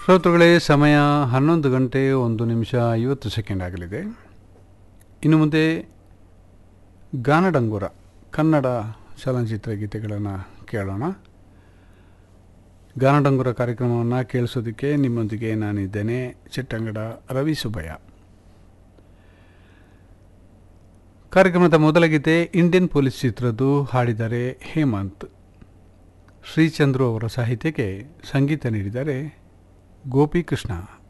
ಶ್ರೋತೃಗಳೇ ಸಮಯ ಹನ್ನೊಂದು ಗಂಟೆ ಒಂದು ನಿಮಿಷ ಐವತ್ತು ಸೆಕೆಂಡ್ ಆಗಲಿದೆ ಇನ್ನು ಮುಂದೆ ಗಾನಡಂಗುರ ಕನ್ನಡ ಚಲನಚಿತ್ರ ಗೀತೆಗಳನ್ನು ಕೇಳೋಣ ಗಾನಡಂಗುರ ಕಾರ್ಯಕ್ರಮವನ್ನು ಕೇಳಿಸೋದಕ್ಕೆ ನಿಮ್ಮೊಂದಿಗೆ ನಾನಿದ್ದೇನೆ ಚಿಟ್ಟಂಗಡ ರವಿ ಸುಬ್ಬಯ್ಯ ಕಾರ್ಯಕ್ರಮದ ಮೊದಲ ಗೀತೆ ಇಂಡಿಯನ್ ಪೊಲೀಸ್ ಚಿತ್ರದ್ದು ಹಾಡಿದ್ದಾರೆ ಹೇಮಂತ್ ಶ್ರೀಚಂದ್ರು ಅವರ ಸಾಹಿತ್ಯಕ್ಕೆ ಸಂಗೀತ ನೀಡಿದ್ದಾರೆ ಗೋಪಿಕೃಷ್ಣ